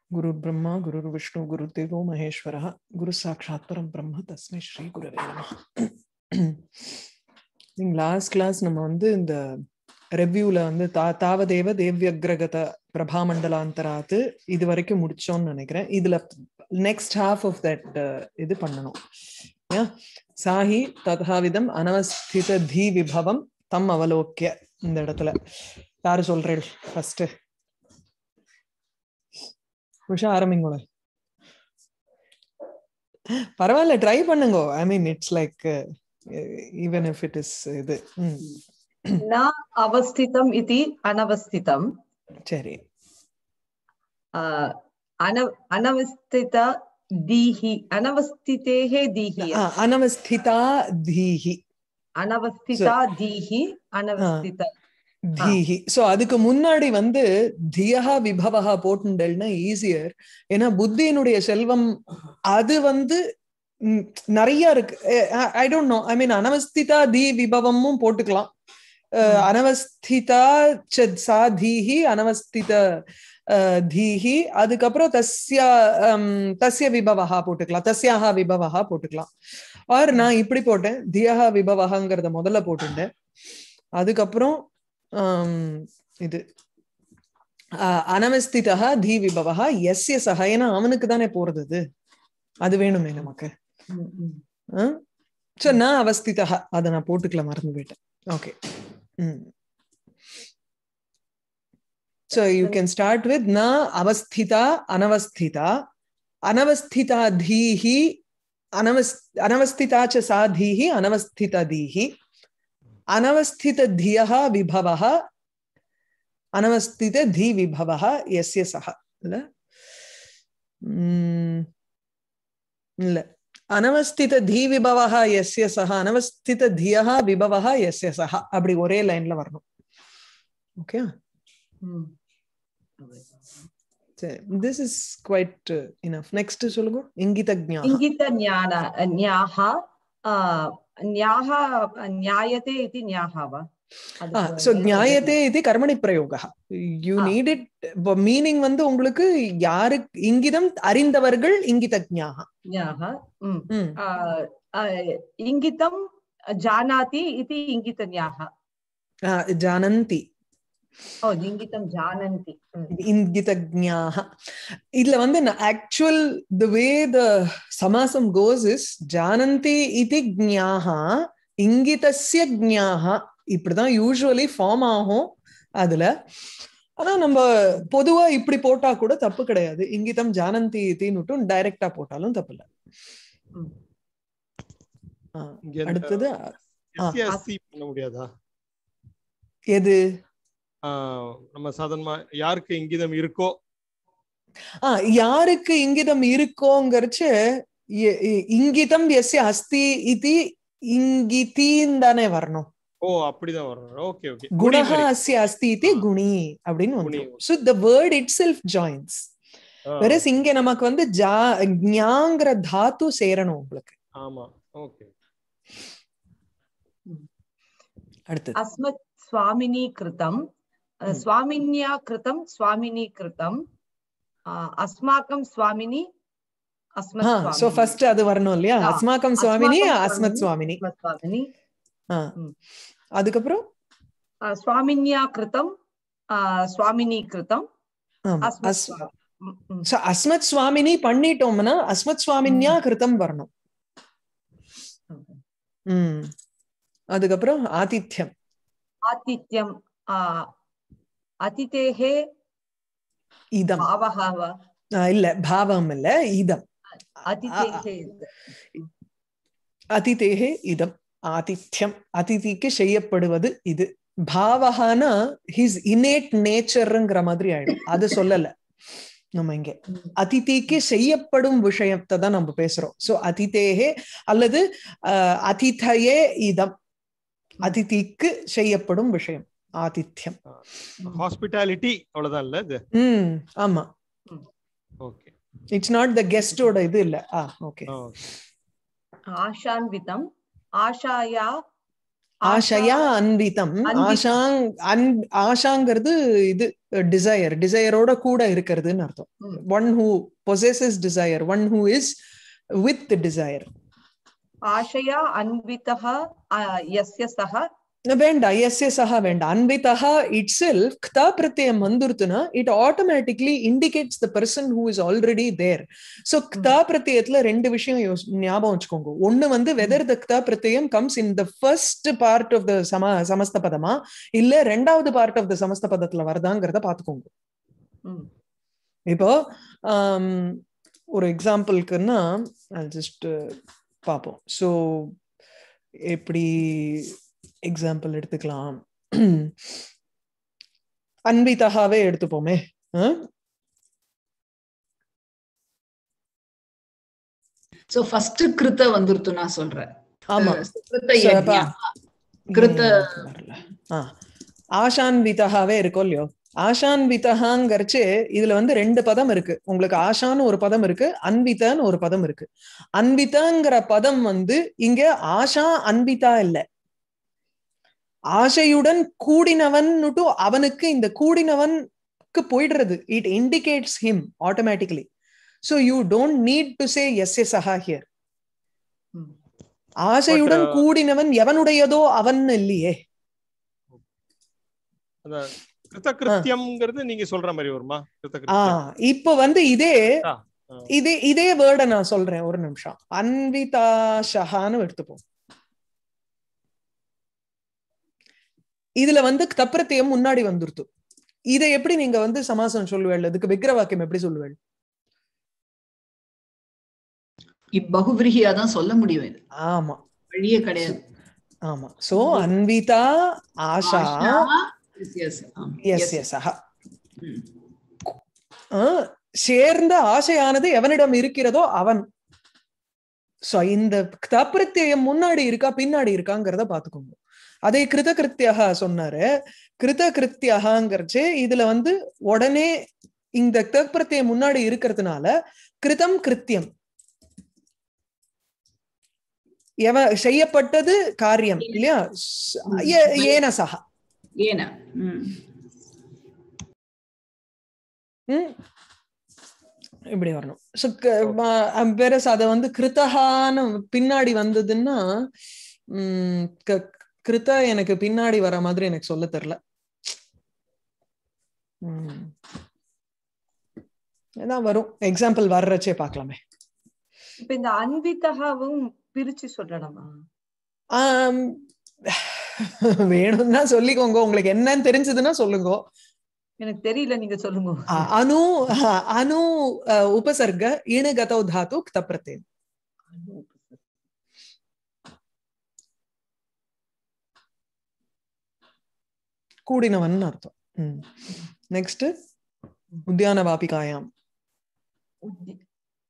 गुरुर्ब्रह्मा गुरुर्विष्णु गुरुदेवो महेश्वरः गुरु साक्षात् परं ब्रह्म தஸ்மை ஸ்ரீ குரவே நம லாஸ்ட் கிளாஸ் நம்ம வந்து இந்த ரெவ்யூல வந்து தா தாவதேவ தேவ்யக்ரகத பிரபாமண்டலாந்தராத்து இது வரைக்கும் முடிச்சோம்னு நினைக்கிறேன் இதுல நெக்ஸ்ட் ஹாஃப் ஆஃப் தட் இது பண்ணணும் சாஹி ததாவிதம் அனவஸ்தித தீ விபவம் தம் அவலோக்கிய இந்த இடத்துல யாரு சொல்றேன் ஃபர்ஸ்ட் உஷா ஆரம்பிங்கள பரவாயில்ல ட்ரை பண்ணுங்க I mean it's like even if it is இது न अवस्थितम् इति अनवस्थितम् சரி अन अनवस्थित दीहि अनवस्थितेः दीहि அனவஸ்திதா தீஹி अनवस्थिता दीहि अनवस्थित தீஹி சோ அதுக்கு முன்னாடி வந்து தியஹா விபவஹா போட்டுண்டல்னா ஈஸியர் ஏன்னா புத்தியினுடைய செல்வம் அது வந்து நிறைய இருக்கு ஐ டோன்ட் நோ ஐ மீன் அனவஸ்திதா தி விபவமும் போட்டுக்கலாம் அனவஸ்திதா சா தீஹி அனவஸ்தித தீஹி அதுக்கப்புறம் தஸ்ய தஸ்ய விபவஹா போட்டுக்கலாம் தஸ்யாஹா விபவஹா போட்டுக்கலாம் ஆர் நான் இப்படி போட்டேன் தியஹா விபவஹாங்கிறத முதல்ல போட்டுட்டேன் அதுக்கப்புறம் இது அனவஸ்திதா தீ விபவா எஸ்ய சக ஏன்னா அவனுக்கு தானே போறது அது அது வேணுமே நமக்கு சோ நான் அவஸ்திதா அதை நான் போட்டுக்கல மறந்து போயிட்டேன் okay So you can start with na avasthita anavasthita anavasthita dhihi anavasthita cha sa dhihi anavasthita dhihi अनवस्थित धिय विभव अनवस्थित धी विभव यस्य सह अनवस्थित धी विभव यस्य सह अनवस्थित धिय विभव यस्य सह அப்படி ஒரே லைன்ல வரணும் okay this is quite enough next சொல்லுங்க இங்கித ஞான இங்கித ஞான ஞாஹ न्याः ज्ञायते इति न्याः वा சோ ஞாயத்தே இது கர்மணி பிரயோக யூ நீட் இட் மீனிங் வந்து உங்களுக்கு யாரு இங்கிதம் அறிந்தவர்கள் இங்கித ஞாக ஞாக இங்கிதம் ஜானாதி இது இங்கித ஞாக ஜானந்தி ஓ இங்கிதம் ஜானந்தி இங்கிதஜ்ஞாக இதுல வந்து actual the way the சமாசம் cos is ஜானந்தி இது ஜ்ஞாக இங்கிதஸ்ய ஜ்ஞாக இப்படிதான் யூஸ்வலி ஃபார்ம் ஆகும் அதுல ஆனா நம்ம பொதுவா இப்படி போட்டா கூட தப்பு கிடையாது இங்கிதம் ஜானந்தி இதுன்னு டைரக்டா போட்டாலும் தப்பு இல்ல அடுத்தது பண்ண முடியாதா எது நம்ம சாதாரணமா யாருக்கு இங்கிதம் இருக்கோ ஆஹ் யாருக்கு இங்கிதம் இருக்கோங்கிறச்சு இங்கிதம் எஸ் அஸ்தி இது இங்கிதீன் தானே வரணும் ஓ அப்படிதான் வரணும் ஓகே ஓகே குணஹ அஸ்ய அஸ்தி இது குணி அப்படின்னு வந்துரும் so the word itself joins verse இங்க நமக்கு வந்து ஜா ஞாங்கிற தாத்து சேரணும் உங்களுக்கு ஆமா ஓகே அடுத்து அஸ்மத் சுவாமினி கிருதம் स्वामिन्या कृतं स्वामिनी कृतं अस्माकं स्वामिनी சோ ஃபர்ஸ்ட் அது வரணும் இல்லையா அஸ்மாக்கம் சுவாமினி அஸ்மத் சுவாமினி சுவாமினி அதுக்கப்புறம் சுவாமின்யா கிருதம் சுவாமினி கிருதம் அஸ்மத் சுவாமினி பண்ணிட்டோம்னா அஸ்மத் சுவாமின்யா கிருதம் வரணும் உம் அதுக்கப்புறம் ஆதித்யம் ஆதித்யம் அதிதேः இதம் பாவः वा இல்ல பாவம் இல்ல இதம் அதிதேः அதிதேகே இதம் ஆதித்யம் அதிதிக்கு செய்யப்படுவது இது பாவகானா ஹிஸ் இன்னேட் நேச்சர்ங்கிற மாதிரி ஆயிடும் அது சொல்லல நம்ம இங்க அதிதிக்கு செய்யப்படும் விஷயத்தை தான் நம்ம பேசுறோம் சோ அதிதேகே அல்லது அதிதையே இதம் அதிதிக்கு செய்யப்படும் விஷயம் ஆதித்யம் ஹாஸ்பிட்டாலிட்டி அவ்வளவுதான் இல்ல இது ம் ஆமா ஓகே இட்ஸ் நாட் த கெஸ்டோட இது இல்ல ஆ ஓகே ஆஷான்விதம் ஆஷாயா ஆஷயா அன்விதம் அன்விதம். ஆஷாங் அன் ஆஷாங்கிறது இது டிசையர் டிசையரோட கூட இருக்கிறதுன்னு அர்த்தம் ம். One who possesses desire one who is with desire ஆஷயா அன்விதः ஆ, யஸ்ய சக வேண்டாம் எஸ் எஸ் சஹா வேண்டாம் அன்விதா இட் செல்ஃப் க்தா பிரத்யம் வந்துருத்துனா it automatically indicates the person who is already there so க்தா பிரத்யத்துல ரெண்டு விஷயம் யோஸ்- ஞாபகம் வச்சுக்கோங்க ஒண்ணு வந்து வெதர் த க்தா பிரத்யம் comes in the first part of the சம சமஸ்த பதமா இல்ல ரெண்டாவது பார்ட் ஆஃப் த சமஸ்த பதத்துல வருதாங்கிறத பாத்துக்கோங்க ம். இப்போ ஆம், ஒரு எக்ஸாம்பிளுக்குன்னா ஜஸ்ட் பார்ப்போம் ஸோ எப்படி எக்ஸாம்பிள் எடுத்துக்கலாம் அன்விதகாவே எடுத்துப்போமே ஆ? சோ ஃபர்ஸ்ட் கிருத்த வந்துருத்து நான் சொல்றேன் ஆமா கிருத்த So, யஜ்ஞா. அப்ப- கிருத்த ஏன் வரல? ஆ. ஆஷான்விதகாவே இருக்கும் இல்லையோ ஆஷான்விதகாங்கிறச்சு இதுல வந்து ரெண்டு பதம் இருக்கு உங்களுக்கு ஆஷான்னு ஒரு பதம் இருக்கு அன்விதான்னு ஒரு பதம் இருக்கு அன்விதாங்கிற பதம் வந்து இங்க ஆஷா அன்விதா இல்ல ஆசையுடன் கூடினவன்னுட்டு அவனுக்கு இந்த கூடினவனுக்கு போயிடுறது it indicates him automatically so you don't need to say yes yes aha here ம். ஆசையுடன் But, uh, கூடினவன் எவனுடையதோ அவன் இல்லையே அந்த கிருத்தகிருத்தியம்ங்கிறது நீங்க சொல்ற மாதிரி வருமா ஆ கிருத்தகிருத்தியம் இப்ப வந்து இதே ஆ, ஆ. இதே இதே வேர்டை நான் சொல்றேன் ஒரு நிமிஷம் அன்விதாஷகான்னு எடுத்துப்போம் இதுல வந்து தப்பிரத்தியம் முன்னாடி வந்துருத்து இதை எப்படி நீங்க வந்து சமாசம் சொல்லுவேள் இதுக்கு விக்கிர வாக்கியம் எப்படி சொல்லுவேள் இப்பகுவிரிகியா தான் சொல்ல முடியும் இது ஆமா வழியே கிடையாது ஆமா சோ அன்விதா ஆஷா ஆஷா, yes, yes, ஆம், எஸ் yes. எஸ் அஹா ம். ஆ, சேர்ந்த ஆசையானது எவனிடம் இருக்கிறதோ அவன் சோ இந்த தப்பிரத்தியம் முன்னாடி இருக்கா பின்னாடி இருக்காங்கிறத பாத்துக்கோங்க அதே கிருத கிருத்தியகா சொன்னாரு கிருத கிருத்தியகாங்கிறச்சு இதுல வந்து உடனே இந்த தப்பிரத்தியம் முன்னாடி இருக்கிறதுனால கிருதம் கிருத்தியம் எவ செய்யப்பட்டது காரியம் இல்லையா ஸ்- ஏ- ஏன சஹா ஏன ம். ம். இப்படி வரணும் ஸோ வேறஸ் அத வந்து கிருத்தகான்னு பின்னாடி வந்ததுன்னா உம் க- கிருத்த எனக்கு பின்னாடி வர மாதிரி எனக்கு சொல்ல தெரியல உம் ஏதான் வரும் எக்ஸாம்பிள் வர்றச்சே பார்க்கலாமே இப்ப இந்த அன்விதகாவும் பிரிச்சு சொல்லணுமா ஆம், வேணும்னா சொல்லிக்கோங்க உங்களுக்கு என்னன்னு தெரிஞ்சதுன்னா சொல்லுங்க எனக்கு தெரியல நீங்க சொல்லுங்க ஆ, அனு ஆ, அனு ஆ, உபசர்க இணுகதௌ தாத்து க்தப்ரத்தே கூடினவன் அர்த்தம் நெக்ஸ்ட் உத்தியான வாபிகாயாம் உத்தி-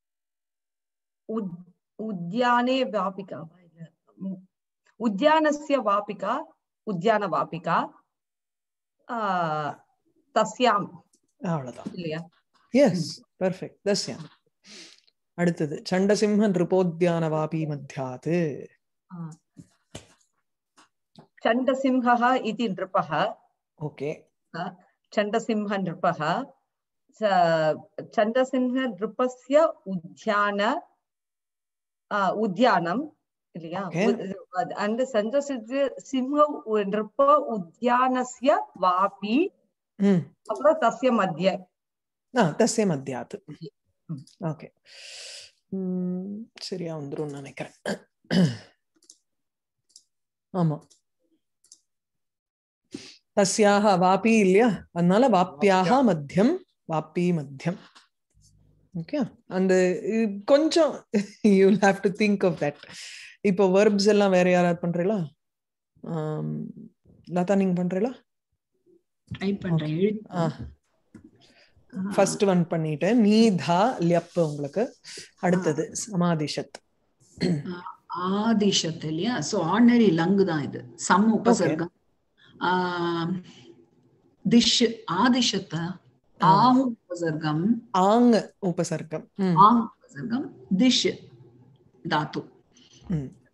உத்- உத்யானே வாபிகா வா இல்ல உம், உத்யானஸ்ய வாபிகா உத்யான வாபிகா ஆஹ், தஸ்யாம் அவ்வளவுதான் இல்லையா எஸ் பெர்ஃபெக்ட் தஸ்யாம் அடுத்தது சண்டசிம்ம நிருபோத்யான வாபி மத்தியாத் ஆஹ். சண்டசிம்ஹः इति नृपः ஓகே चण्डसिंह नृपः च- चण्डसिंह नृपस्य उद्यान आ, उद्यानम् இல்லையா Okay. உ- அந்த சந்திரசிங்க சிம்ம உ- நிருப்ப உத்யானஸ்ய வாபி ம் அப்புறம் தஸ்ய மத்திய ஆ தஸ்ய மத்தியாத் ம். ஓகே சரியா வந்துரும் நினைக்கிறேன் ஆமா தஸ்யாக வாபி இல்லையா அதனால வாப்பியாக மத்தியம் வாப்பி மத்தியம் ஓகே அந்த இது கொஞ்சம் you have to think of that இப்போ வெர்ப்ஸ் எல்லாம் வேற யாராவது பண்றீங்களா ஆம், லதா நீங்க பண்றீங்களா டைப் பண்றேன் எழுதி ஆ ஃபர்ஸ்ட் ஒன் பண்ணிட்டேன் நீ தா லியப் உங்களுக்கு அடுத்தது சமாதிஷத் ஆதிஷத் இல்லையா சோ ஆர்டினரி லங்கு தான் இது சம் உபசர்க்கம் ஆஹ், திஷ் ஆதிஷத்த ஆங் உபசர்க்கம் ஆங் உபசர்க்கம் ம், ஆங் உபசர்க்கம் திஷ் தாத்து ம்.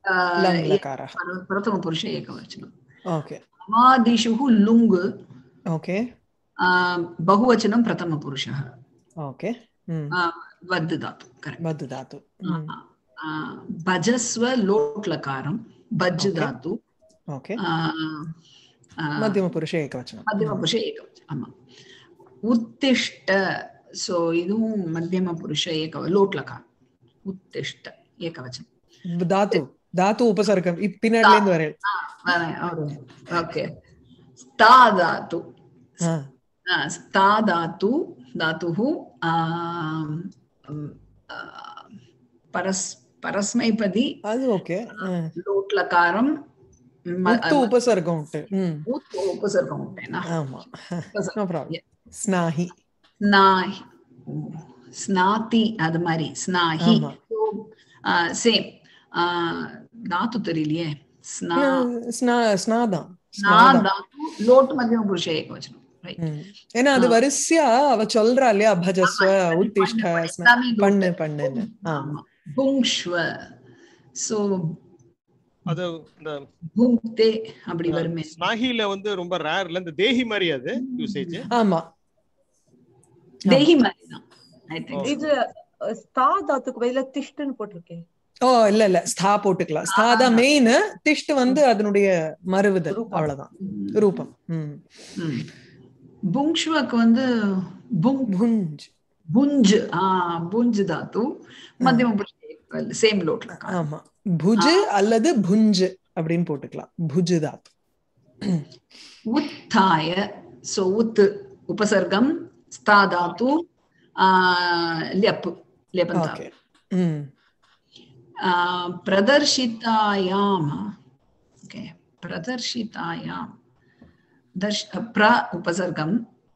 लङ् लकारः प्रथमपुरुष एकवचनम् ओके अमादिषुः लुङ् ओके आ, बहुवचनं प्रथमपुरुषः ओके हम्म, आ, वद् धातु करेक्ट् वद् धातु हम्म, भजस्व लोट् लकारं भज् Okay. धातु ओके आ, आ, मध्यमपुरुषे एकवचनं मध्यमपुरुष एकवचनम् ஆமா உத்திஷ்ட சோ இதுவும் மத்தியமபுருஷ ஏக லோட் லகாரம் உத்திஷ்ட ஏகவச்சனம் धातु धातु उपसर्गम् इप् पिनड्लेन्द् वरेल् ஓகே ஸ்தா தாத்து हा, ஆ, ஸ்தா தாத்து धातुः ஆம், ம், ஆ, பரஸ் பரஸ்மைபதி அது ஓகே லோட் லகாரம் ம- முத்து உபசர்க்கம் உண்டு ம் உத் உபசர்க்கம் உண்டேனா ஆமா நோ உபசர்க்கம். ப்ராப்ளம் ஸ்நாஹி ஸ்நாஹி ஸ்நாதி அது மாதிரி ஸ்நாஹி ஆமா. சேம் தாத்து தெரியலையே ஸ்னா ஸ்னா ஸ்னாதான் ஸ்னா தாத்து லோட் மத்தியம புருஷ ஏகவச்சனம் ரைட் ம். ஏன்னா அது வரிசையா அவ சொல்றா இல்லையா பஜஸ்வ உத்திஷ்ட ஸ்ன- எல்லாமே பண்ணு பண்ணுன்னு ஆமா புங்ஷ்வ சோ அது இந்த புங்தே அப்படி வருமே ஸ்நாகில வந்து ரொம்ப ரேர்ல இந்த தேஹி மாதிரி அது யூசேஜ் ஆமா தேஹி மாதிரி தான் ஐ திங்க் இது அஹ், ஸ்தா தாத்துக்கு பதிலா திஷ்டுன்னு போட்டிருக்கேன் ஓ இல்ல இல்ல ஸ்தா போட்டுக்கலாம் ஸ்தா தான் மெயின் திஷ்ட் வந்து அதனுடைய மறுவுதல் ரூபம். அவ்வளவுதான் ரூபம் ம் புங்ஷ்வக்கு வந்து புங் புஞ்ச் புஞ்ச் ஆ புஞ்ச் தாத்து மத்தியம புருஷ சேம் லோட் லகாரம் ஆமா புஜ் அல்லது புஞ்ச் அப்படின்னு போட்டுக்கலாம் புஜ் தாத் उत्थाय सो उत् उपसर्गं स्था धातु आ, ल्यप् ल्यपन्त ஓகே ம் प्रदर्शितायाम् ओके प्रदर्शितायां दर्श प्र उपसर्गं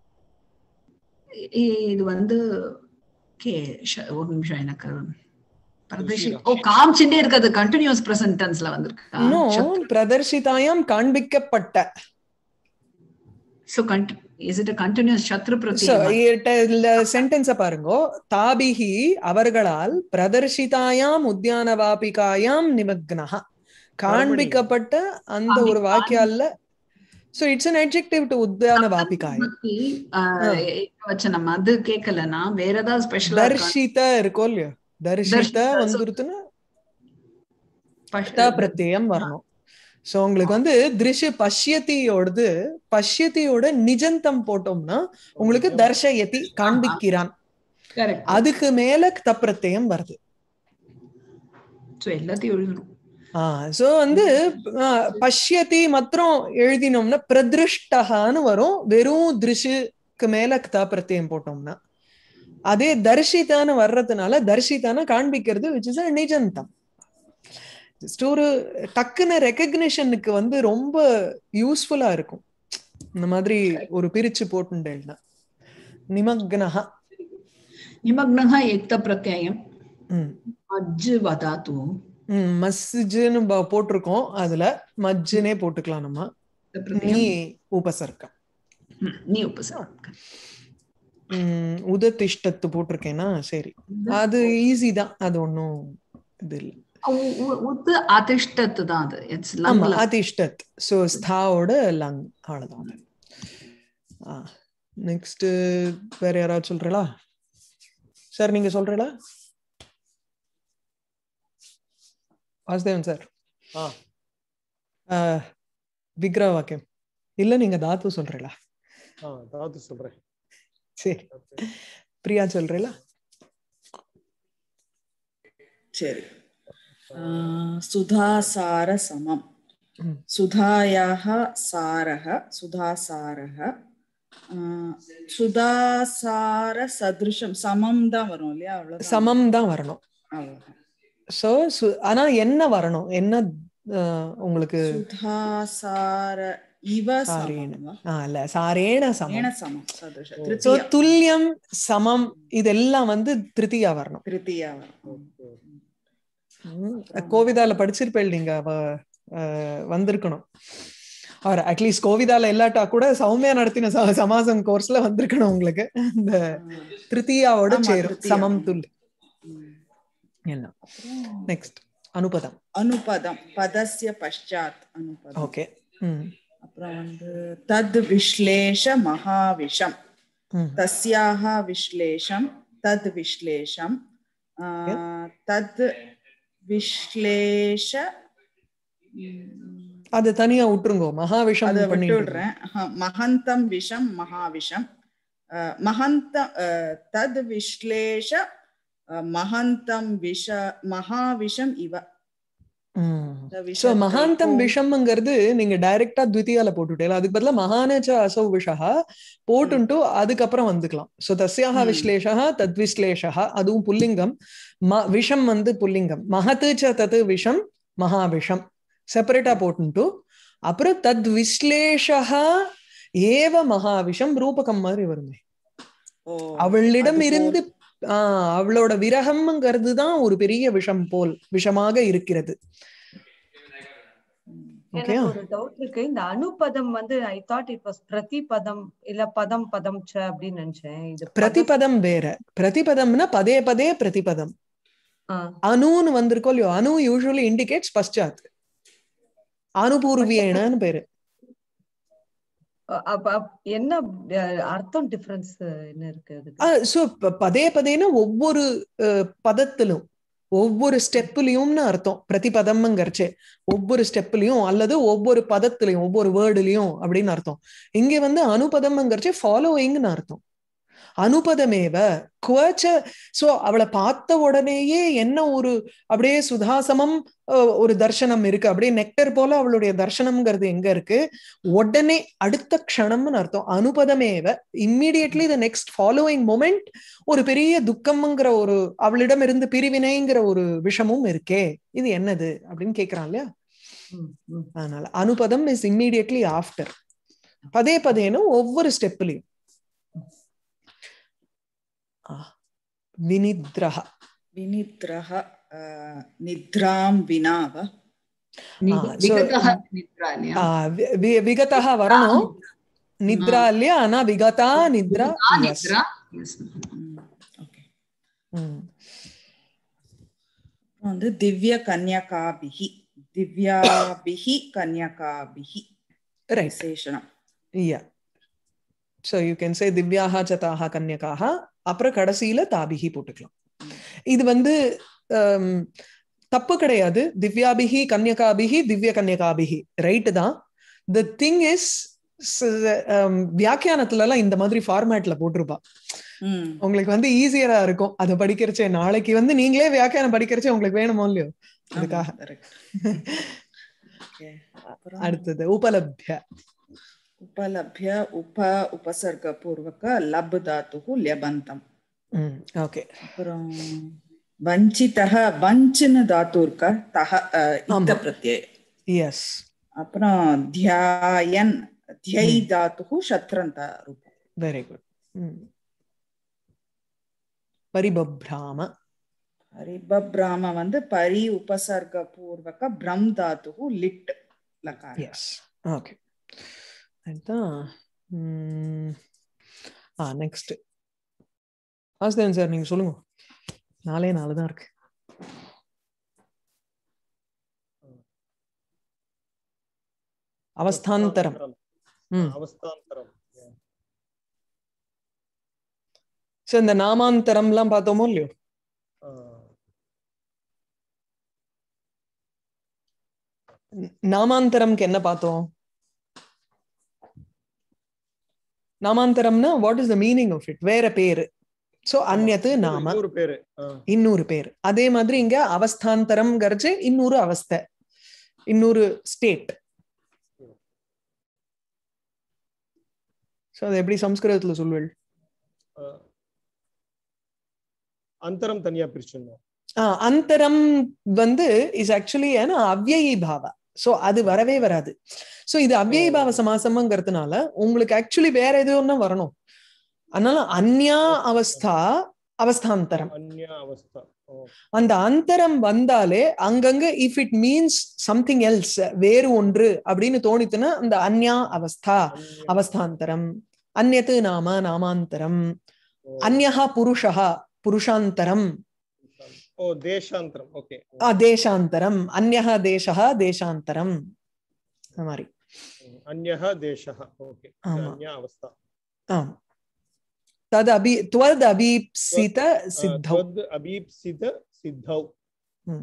இ- இது வந்து கே ஷ- ஒரு நிமிஷம் எனக்கு பிரதர்ஷி ஓ காமிச்சுட்டே இருக்காது கண்டினியூஸ் பிரசன்ட் டென்ஸ்ல வந்திருக்கு இன்னும் பிரதர்ஷிதாயாம் காண்பிக்கப்பட்ட So, cont- is it a continuous Shatru So, Pratyayam? இட்ட- இல்ல சென்டென்ஸ பாருங்க தாபிஹி அவர்களால் பிரதர்ஷிதாயாம் உத்தியான வாபிகாயாம் நிமக்னஹ காண்பிக்கப்பட்ட அந்த ஒரு வாக்கியால so it's an adjective to உத்தியான வாபிகாயம் பத்தி, ஆஹ், ஏகவச்சனம் அது கேட்கலன்னா வேற ஏதாவது ஸ்பெஷலா தர்ஷித இருக்கோ இல்லையோ தர்ஷித தர்ஷித, so- வந்துருத்துன்னா த பிரத்யயம் வரணும் சோ உங்களுக்கு வந்து திருஷு பஷ்யத்தியோடது பஷ்யத்தியோட நிஜந்தம் போட்டோம்னா உங்களுக்கு தர்ஷயதி காண்பிக்கிறான் கரெக்ட் அதுக்கு மேல தப்பிரத்தியம் வருது சோ எல்லாத்தையும் எழுதணும் சோ வந்து ஆ, பஷ்யதி மாத்திரம் எழுதினோம்னா பிரதிருஷ்டகான்னு வரும் வெறும் திருஷுக்கு மேல தப்பிரத்தியம் போட்டோம்னா அதே தர்ஷிதான்னு வர்றதுனால தர்ஷிதான காண்பிக்கிறது விச் இஸ் நிஜந்தம் ஜஸ்ட் ஒரு டக்குன்னு ரெக்கக்னிஷனுக்கு வந்து ரொம்ப யூஸ்ஃபுல்லா இருக்கும் இந்த மாதிரி ஒரு பிரிச்சு போட்டுண்டேன்னா நிமக்னஹா நிமக்னஹ எக்த பிரத்யயம் ம் அஜ்ஜு வதாத்து ம், மஸ்ஜுன்னு ப- போட்டிருக்கோம் அதுல மஜ்ஜுனே போட்டுக்கலாம் நம்ம எக்த நீ பிரத்யயம் உபசர்க்கம் ம், நீ உபசர்க்கம் ம், உததிஷ்டத்து போட்டிருக்கேன்னா சரி அது ஈஸி தான் அது ஒண்ணும் இது இல்ல உ- உ- உத்து அதிஷ்டத்து தான் அது இட்ஸ் ஆமா லங்ல அதிஷ்டத் சோ ஸ்தாவோட லங் அவ்வளவுதான் அது நெக்ஸ்ட் வேற யாராவது சொல்றீங்களா சார் நீங்க சொல்றீங்களா வாசுதேவன் சார் ஆ விக்ரஹ வாக்கியம் இல்ல நீங்க தாத்து சொல்றீங்களா ஆ, அதாவது சொல்றேன் சரி பிரியா சொல்றீங்களா சரி சுதாசார சமம் ம். சுதாயாः சாரः சுதாசாரः ஆஹ், சுதாசார சதுருஷம் சமம் தான் வரும் இல்லையா அவ்வளவுதான் சமம் தான் வரணும் அவ்வளவுதான். சோ என்ன என்ன வரணும் என்ன அஹ், உங்களுக்கு சுதாசார இவ சாரேன. சமம் வா? ஆ, இல்ல சாரேன ஏன சமம் சமம் சதுருஷம் சோ திருத்தியா துல்லியம் சமம் இதெல்லாம் வந்து திருத்தியா வரணும் திருத்தியா வரும் ம், கோவிதால படிச்சிருப்பேள் நீங்க அவ அஹ், வந்திருக்கணும் அவர் அட்லீஸ்ட் கோவிதால இல்லாட்டா கூட சௌமியா நடத்தின ச- சமாசம் கோர்ஸ்ல வந்திருக்கணும் உங்களுக்கு இந்த திருத்தியாவோட ஆமா, சேரும் திருத்தியா. சமம் துல் ம். எல்லாம் நெக்ஸ்ட் அனுபதம் அனுபதம் பதஸ்ய பశ్చాத் அனுபதம் ஓகே ம் அப்புறம் வந்து தத் விஸ்லேஷ மகாவிஷம் ம் तस्याः विश्लेषं तद् विश्लेषं आ, तद् विश्लेष அது தனியா விட்டுருங்கோ மகாவிஷம் அதை விட்டு பண்ணிட்டு விடுறேன் அஹ், மகந்தம் விஷம் மகாவிஷம் அஹ், மகந்த அஹ், தத் விஸ்லேஷ அஹ், மகந்தம் விஷ மகாவிஷம் இவ இந்த சோ விஷத்தை மகாந்தம் இப்போ- விஷம்ங்கிறது நீங்க டைரக்டா த்வித்தியால போட்டுட்டேல அதுக்கு பதிலா மகானச்ச அசௌ விஷா போட்டுன்ட்டு அதுக்கப்புறம் வந்துக்கலாம் சோ தஸ்யாக ம். விஸ்லேஷா தத் விஸ்லேஷா அதுவும் புல்லிங்கம் ம விஷம் வந்து புல்லிங்கம் மகத்து ச தத் விஷம் மகாவிஷம் செப்பரேட்டா போட்டுன்ட்டு அப்புறம் தத் விஸ்லேஷா ஏவ மகாவிஷம் ரூபகம் மாதிரி வருமே ஓ, அவளிடம் அது இருந்து ஆஹ் அவளோட விரகம்ங்கிறது தான் ஒரு பெரிய விஷம் போல் விஷமாக இருக்கிறது எனக்கு ஓகேயா ஒரு டவுட் இருக்கு இந்த அனுபதம் வந்து ஐ தாட் இட் வாஸ் பிரதிபதம் இல்ல பதம் பதம் ச அப்படின்னு நினைச்சேன் இது பதம்- பிரதிபதம் வேற பிரதிபதம்னா பதே பதே பிரதிபதம் ஆ, அணுன்னு வந்திருக்கோ இல்லையோ அணு யூஸ்வலி இண்டிகேட்ஸ் பశ్చాத் அனுபூர்வியேனன்னு பேரு அப்ப அப்- என்ன அஹ், அர்த்தம் டிஃபரன்ஸ் என்ன இருக்கு அதுக்கு சோ பதே பதேனா ஒவ்வொரு அஹ், பதத்திலும் ஒவ்வொரு ஸ்டெப்லயும்னு அர்த்தம் பிரதிபதம்ங்கிறச்சு ஒவ்வொரு ஸ்டெப்லயும் அல்லது ஒவ்வொரு பதத்திலையும் ஒவ்வொரு வேர்டுலயும் அப்படின்னு அர்த்தம் இங்க வந்து அனுபதம்ங்கிறச்சு ஃபாலோயிங்னு அர்த்தம் அனுபதமேவ குவச்ச சோ அவளை பார்த்த உடனேயே என்ன ஒரு அப்படியே சுதாசமம் அஹ், ஒரு தர்சனம் இருக்கு அப்படியே நெக்டர் போல அவளுடைய தர்சனம்ங்கிறது எங்க இருக்கு உடனே அடுத்த க்ஷணம்னு அர்த்தம் அனுபதமேவ immediately the next following moment ஒரு பெரிய துக்கம்ங்கிற ஒரு அவளிடம் இருந்து பிரிவினைங்கிற ஒரு விஷமும் இருக்கே இது என்னது அப்படின்னு கேக்குறான் இல்லையா ம், ம். அதனால அனுபதம் இஸ் இம்மிடியட்லி ஆஃப்டர் பதே பதேன்னு ஒவ்வொரு ஸ்டெப்லயும் வினித்ரஹ विनिद्रः अ, निद्रां विना वा Ah, so- விகதः நித்ரா இல்லையா ஆஹ் வி- வி- விகதஹ வரணும் நித்ரா இல்லையா ஆனா விகதா நித்ரா விகதா yes. நித்ரா yes. ஓகே ம். வந்து திவ்ய கன்யகாபிகி திவ்யாபிகி கன்யகாபிகி ரைட் விசேஷனம் Yeah. So you can say திவ்யாஹா சதாஹா கன்யகாஹா அப்புறம் கடைசியில தாபிகி போட்டுக்கலாம் இது வந்து ஹம், தப்பு கிடையாது திவ்யாபிகி கன்யகாபிகி திவ்ய கன்யகாபிகி ரைட்டு தான் த திங் இஸ் வியாக்கியானத்துல எல்லாம் இந்த மாதிரி ஃபார்மேட்ல போட்டிருப்பா ம் உங்களுக்கு வந்து ஈஸியரா இருக்கும் அதை படிக்கிறச்சே நாளைக்கு வந்து நீங்களே வியாக்கியானம் படிக்கிறச்சே உங்களுக்கு வேணுமோ இல்லையோ அதுக்காக ஆமா, correct. Okay. அப்புறம் அடுத்தது உபலப்ய उपलभ्य उप उपसर्गपूर्वक लब् धातुः ल्यबन्तम् ஓகே அப்புறம் வஞ்சிதः வஞ்சுன்னு தாத்து இருக்க தக அஹ், இந்த ஆமா. பிரத்யய எஸ் அப்புறம் தியாயன் தியை தாத்து சத்ரந்த ரூபம் வெரி குட் பரிபப்ராம ஹரிபப்ராம வந்து பரி உபசர்க பூர்வக பிரம் தாத்து லிட் லகார எஸ் ஓகே அதுதான் ம், ஆ நெக்ஸ்ட் வாசுதேவன் சார் நீங்க சொல்லுங்க நாலே நாலு தான் இருக்கு அவஸ்தாந்தரம் ம் அவஸ்தாந்தரம் சோ இந்த நாமாந்தரம்லாம் பார்த்தோமோ இல்லையோ ஆ. நாமாந்தரம்க்கு என்ன பார்த்தோம் நாமாந்தரம்னா what is the meaning of it வேற பேரு சோ அந்நத்து இன்னொரு- நாம இன்னொரு பேரு ஆ. இன்னொரு பேர் அதே மாதிரி இங்க அவஸ்தாந்தரம் இன்னொரு அவஸ்தை இன்னொரு ஸ்டேட் சோ அது எப்படி சம்ஸ்கிருதத்துல சொல்வீள் ஆ. அந்தரம் தனியா பிரிச்சிடணும் ஆஹ் அந்தரம் வந்து இஸ் ஆக்சுவலி ஏன்னா அவ்யயி பாவா சோ அது வரவே வராது சோ இது அவ்யயி பாவ சமாசம்ங்கிறதுனால உங்களுக்கு ஆக்சுவலி வேற எது ஒண்ணா வரணும் அதனால அந்யா அவஸ்தா அவஸ்தாந்தரம் அந்நிய அவஸ்தா ஓ. அந்த அந்தரம் வந்தாலே அங்கங்க if it means something else வேறு ஒன்று அப்படின்னு தோணித்துன்னா அந்த அந்யா அவஸ்தா அந்நிய அவஸ்தாந்தரம் அந்நத்து நாம நாமாந்தரம் ஓ. அந்யஹா புருஷா புருஷாந்தரம் ஓ தேசாந்தரம் ஓகே ஆ, தேசாந்தரம் அந்யஹ தேசः தேசாந்தரம் அந்த மாதிரி அந்யः தேசः ஓகே ஆமா. அந்யா அவஸ்தா ஆம் தத் அபி त्वद् अभीप्सित सिद्धौ तद् अभीप्सित सिद्धौ हम्म।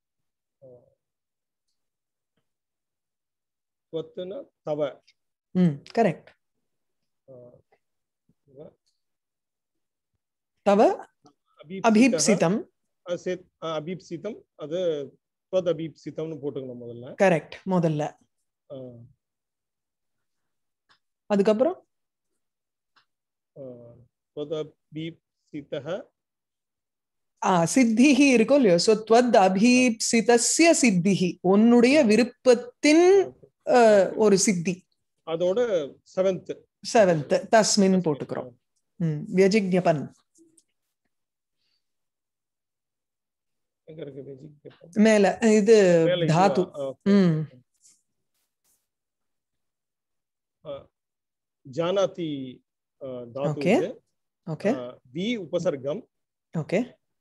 त्वत् न तव ம் கரெக்ட் अ, தவ अभीप्सितः, அபீப்சிதம் அ, சேத்- அ, அபீப்சிதம் அது त्वद् அபீப்சிதம்னு போட்டுக்கணும் முதல்ல கரெக்ட் முதல்ல அ, அதுக்கப்புறம் அ, त्वद् अभीप्सितः ஆ சித்திஹி இருக்கும் இல்லையோ சோ त्वद् அபீப்சிதஸ்ய சித்திஹி உன்னுடைய விருப்பத்தின் அஹ், ஒரு சித்தி அதோட செவன்த் செவன்த் தஸ்மின் போட்டுக்கிறோம் ம் வியஜிக்ஞபன் எங்க இருக்கு வெஜிடபிள்? மேல இது மேல இதுவா? தாத்து ஆ, okay. ம் जानाति अ, धातु Okay. இது. ஓகே अ, वि उपसर्गम ஓகே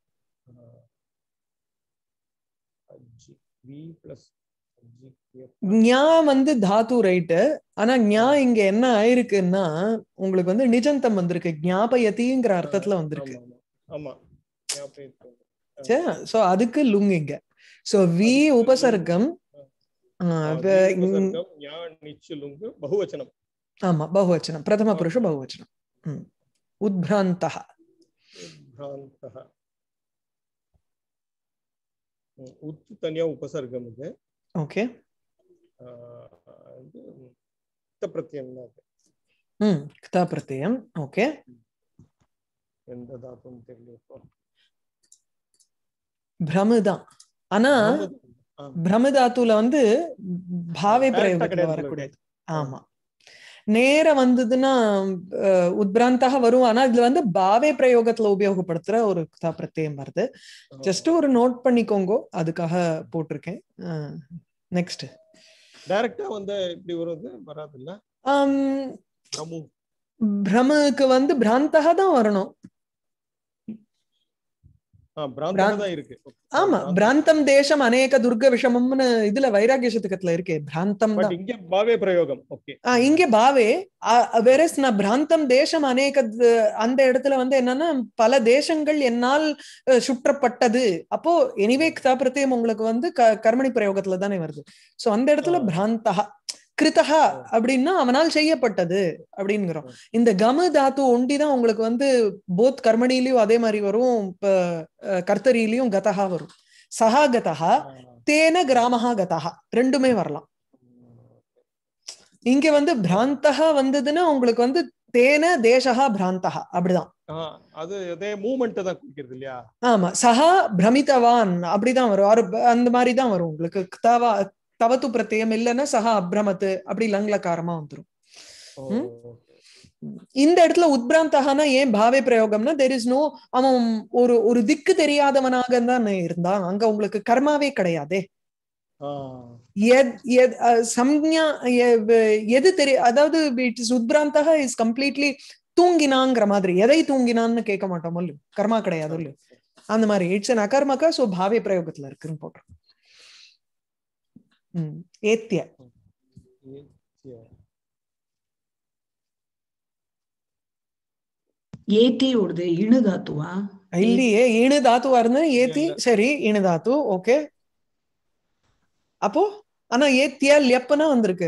अज्जि वि प्लस अज्जि ஞா வந்து தாத்து ரைட்டு ஆனா ஞா இங்க என்ன ஆயிருக்குன்னா உங்களுக்கு வந்து நிஜந்தம் வந்திருக்கு ஞாபயதிங்கிற அர்த்தத்துல வந்திருக்கு ஆமா ஆமா ஞாபகம் இருக்கு. சோ அதுக்கு லுங் இங்க சோ வி அதுக்கு உபசர்க்கம் ஆ, ஆ, வி- வி இங்- உபசர்கம் ஞா நிச்சு லுங்கு பகுவச்சனம் ஆமா பகுவச்சனம் பிரதம புருஷ பகுவச்சனம் ம். உத்பிராந்தः भ्रान्तः ம், உத் தனியா உபசர்க்கம் இது ஓகே ஆ, இது த பிரத்யம் தான் அது. ம் கிதா பிரத்யம் ஓகே எந்த தாத்துன்னு தெரியல இப்போ பிரமுதான் ஆனா ஆ, பிரமதாத்துல வந்து பாவே Direct ஆ பிரயோகத்துல கிடையாது வரக்கூடாது ஆமா நேர வந்ததுன்னா அஹ், உத்பிராந்தக வரும் ஆனா இதுல வந்து பாவே பிரயோகத்துல உபயோகப்படுத்துற ஒரு கிதா பிரத்யம் வருது ஜஸ்ட் ஒரு நோட் பண்ணிக்கோங்க அதுக்காக போட்டிருக்கேன் நெக்ஸ்ட் டைரக்டா வந்து இப்படி வருது வராது இல்ல நமு பிரமுக்கு வந்து பிராந்தக தான் வரணும் ஆ பிராந்தம் தான் இருக்கு ஆமா பிராந்தம் தேசம் அநேக துர்க விஷமம்னு இதுல வைராகிய சதகத்துல இருக்கே பிராந்தம் பட் தான் இங்க பாவே பிரயோகம் ஓகே ஆ, இங்க பாவே வேறஸ் நான் பிராந்தம் தேசம் அநேக த- அந்த இடத்துல வந்து என்னன்னா பல தேசங்கள் என்னால் அஹ், சுற்றப்பட்டது அப்போ எனிவே கிதா பிரத்யம் உங்களுக்கு வந்து க- கர்மணி பிரயோகத்துல தானே வருது சோ அந்த இடத்துல ஆ. பிராந்தகா கிருத்தகா அப்படின்னா அவனால் செய்யப்பட்டது அப்படிங்கிறோம் இந்த கம தாத்து ஒண்டிதான் உங்களுக்கு வந்து போத் கர்மணிலையும் அதே மாதிரி வரும் இப்ப, அஹ், கர்த்தரியிலையும் கதகா வரும் சஹா கதகா தேன கிராமஹா கதகா ரெண்டுமே வரலாம் இங்க வந்து பிராந்தகா வந்ததுன்னா உங்களுக்கு வந்து தேன தேசகா பிராந்தகா அப்படிதான் அது அதே மூமெண்ட் தான் குறிக்கிறது இல்லையா ஆமா சஹா பிரமிதவான் அப்படிதான் வரும் ஆறு ப- அந்த மாதிரி தான் வரும் உங்களுக்கு தவா தவத்து பிரத்யம் இல்லைன்னா சஹா அப்ரமத்து அப்படி லங்லகாரமா வந்துரும் ஓ, ம். okay. இந்த இடத்துல உத்பிராந்தகனா ஏன் பாவே பிரயோகம்னா தெர் இஸ் நோ அவன் ஒரு ஒரு திக்கு தெரியாதவனாக தான் இருந்தான் அங்க உங்களுக்கு கர்மாவே கிடையாதே ஆ, எத்- எத்- அஹ் சம்ஞா எ- வ- எது தெரிய அதாவது இட் இஸ் உத்பிராந்தக இஸ் கம்ப்ளீட்லி தூங்கினாங்கிற மாதிரி எதை தூங்கினான்னு கேட்க மாட்டோம் இல்ல கர்மா கிடையாது இல்ல அந்த மாதிரி இட்ஸ் அன் அகர்மக்கா சோ பாவே பிரயோகத்துல இருக்குன்னு போடுறோம் ம் ஏத்திய ஏத்திய. ஏத்தி ஓடுது இணு தாத்துவா இல்லையே இணு தாத்துவா இருந்தா ஏத்தி இல்ல. சரி இணு தாத்து ஓகே அப்போ ஆனா ஏத்தியா லெப்பனா வந்திருக்கு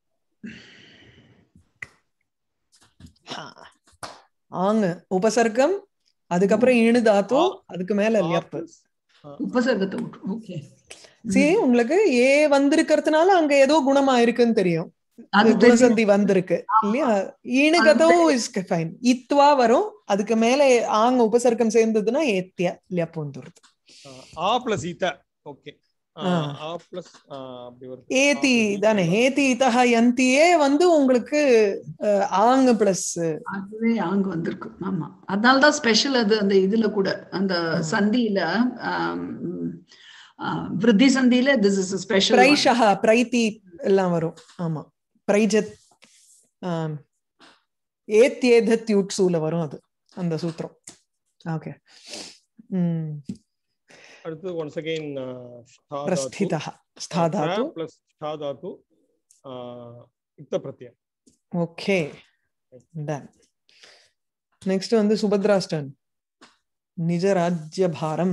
ஹா. ஆங்க உபசர்க்கம் அதுக்கப்புறம் இணு தாத்து ஆ. அதுக்கு மேல ஆ லெப் plus, ஆ, உபசர்க்கத்தை விட்டு ஓகே சரி உங்களுக்கு ஏ வந்திருக்கிறதுனால அங்க ஏதோ குணமா இருக்குன்னு தெரியும் அது குணசந்தி வந்திருக்கு இல்லையா ஈணுகதவும் இஸ் ஃபைன் இத்வா வரும் அதுக்கு மேல ஆங்க உபசர்க்கம் சேர்ந்ததுன்னா ஏத்திய லெப் வந்துருது ஆ, ஆ பிளஸ் ஈத்த ஓகே ஆ. ஆ பிளஸ் அப்படி வருது ஏத்தி ஆ plus தானே ஈத்த. ஏத்தி இத்தஹ யந்தியே வந்து உங்களுக்கு அஹ், ஆங்க பிளஸ் அதுவே அங்க வந்திருக்கு ஆமா அதனாலதான் ஸ்பெஷல் அது அந்த இதுல கூட அந்த சந்தியில ஆம், ஆ, விருத்தி சந்தியில திஸ் இஸ் ஸ்பெஷல் பிரைஷஹ பிரைத்தி எல்லாம் வரும் ஆமா பிரைஜத் ஆம். ஏத்தியேதத்யுட்சூல வரும் அது அந்த சூத்திரம் ஓகே உம் அடுத்து ஒன்ஸ் அகைன் பிரஸ்திதः ஸ்தா தாத்து பிளஸ் ஸ்டா தாத்து யுக்த பிரத்யம் ஓகே டன் நெக்ஸ்ட் வந்து சுபத்ராஸ்டன் நிஜ ராஜ்ய பாரம்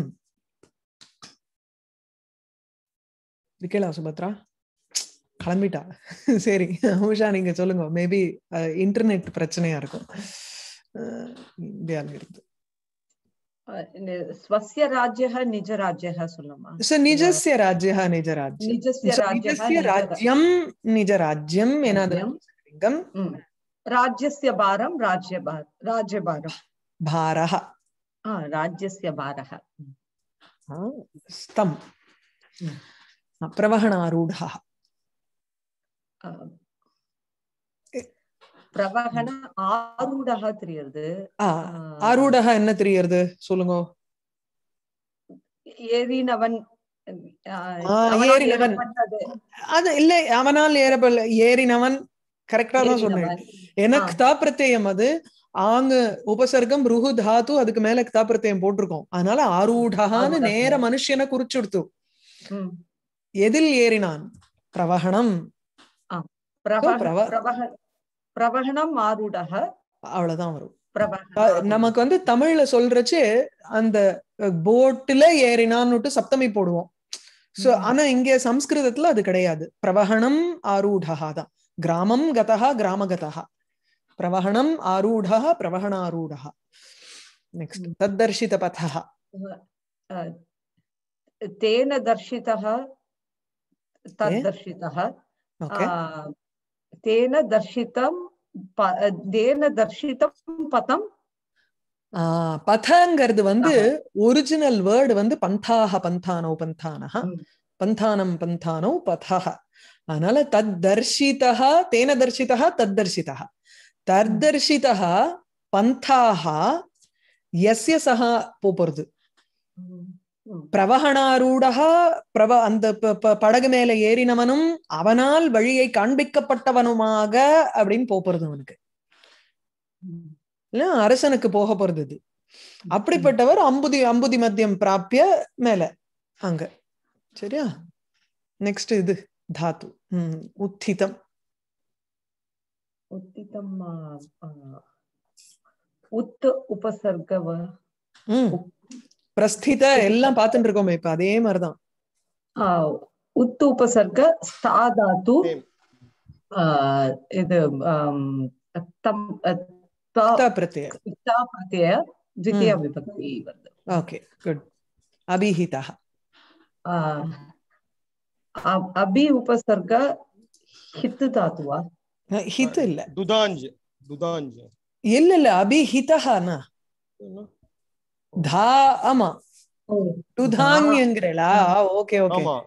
இருக்கலா சுபத்ரா கிளம்பிட்டா சரி உஷா நீங்க சொல்லுங்க மேபி இன்டர்நெட் பிரச்சனையா இருக்கும் அஹ், இந்தியால இருந்து ஸ்வஸ்ய ராஜ்யः நிஜ ராஜ்யः சொல்லுமா So, निजस्य राज्यः निजराज्यं निजस्य So, राज्यः निजस्य निज- राज्यं निजराज्यम् एनादि राज्यं। लिङ्गं ம். ராஜ்யस्य பாரம் ராஜ்யபார ராஜ்யபாரம் भारः ஆ, ராஜ்யस्य பாரः हा, स्तं Hmm. प्रवहणारूढः ஆ, பிரவகண ஆரூடः தெரியுது ஆ, ஆரூடः என்ன தெரியறது சொல்லுங்க ஏறினவன் ஆ, ஆ, அவனால் ஏறினவன். ஏறப்பட்டது. அது இல்ல அவனால் ஏறப்படல ஏறினவன் கரெக்டா தான் சொன்னேன் ஏறினவன். எனக்கு ஆ. தா பிரத்யயம் அது ஆங்க உபசர்க்கம் ருஹு தாத்து அதுக்கு மேல தா பிரத்யயம் போட்டிருக்கோம் அதனால ஆரூடகான்னு ஆரூடக. நேர மனுஷனை குறிச்சுடுத்து ம். எதில் ஏறினான் பிரவகணம் பிரவக- பிரவ- பிரவக- பிரவகணம் ஆரூடः அவ்வளவுதான் வரும் பிரவகண அஹ் ஆரூடः. நமக்கு வந்து தமிழ்ல சொல்றச்சு அந்த போட்டுல ஏறினான்னுட்டு சப்தமி போடுவோம் சோ ம். ஆனா இங்க சம்ஸ்கிருதத்துல அது கிடையாது பிரவகணம் ஆரூடஹா தான் கிராமம் கதஹா கிராமகதஹா பிரவகணம் ஆரூடஹ பிரவகணாரூடஹ நெக்ஸ்ட் ம். தத்தர்ஷித பதஹ अ, तेन दर्शितः तद्दर्शितः ஓகே आ, तेन दर्शितं प- तेन दर्शितं पथं ஆஹ் பதங்கிறது வந்து ஒரிஜினல் வேர்டு வந்து பந்தாக பந்தானோ பந்தானஹ ம். பந்தானம் பந்தானோ பதஹ அதனால தத் தர்ஷிதா தேன தர்ஷிதா தத் தர்ஷிதா தர்தர்ஷிதா பந்தாக எஸ்ய சஹா போறது பிரவகணாரூடா பிரவ அந்த ப- ப- படகு மேல ஏறினவனும் அவனால் வழியை காண்பிக்கப்பட்டவனுமாக அப்படின்னு போறது அவனுக்கு இல்ல அரசனுக்கு போக போறது இது அப்படிப்பட்டவர் அம்புதி அம்புதி மத்தியம் பிராப்பிய மேல அங்க சரியா நெக்ஸ்ட் இது தாத்து ம், உத்திதம் उत्थितं आ, आ, उत् उपसर्गव ம் பிரஸ்தித எல்லாம் பார்த்துட்டு இருக்கோமே இப்ப அதே மாதிரிதான் आ, उत् उपसर्ग स्था धातु Same. आ, இது ஆம், தம் த- த பிரத்யய ता प्रत्यय द्वितीय विभक्ति वर्तते ஓகே குட் அபிஹிதா आ, अ- अभि उपसर्ग हित् धातु वा ஹித் இல்ல துதாஞ்ச் துதாஞ்ச் இல்ல இல்ல அபிஹிதஹானா தா ஆமா டுதாங்கிறா ஓகே ஓகே ஆமா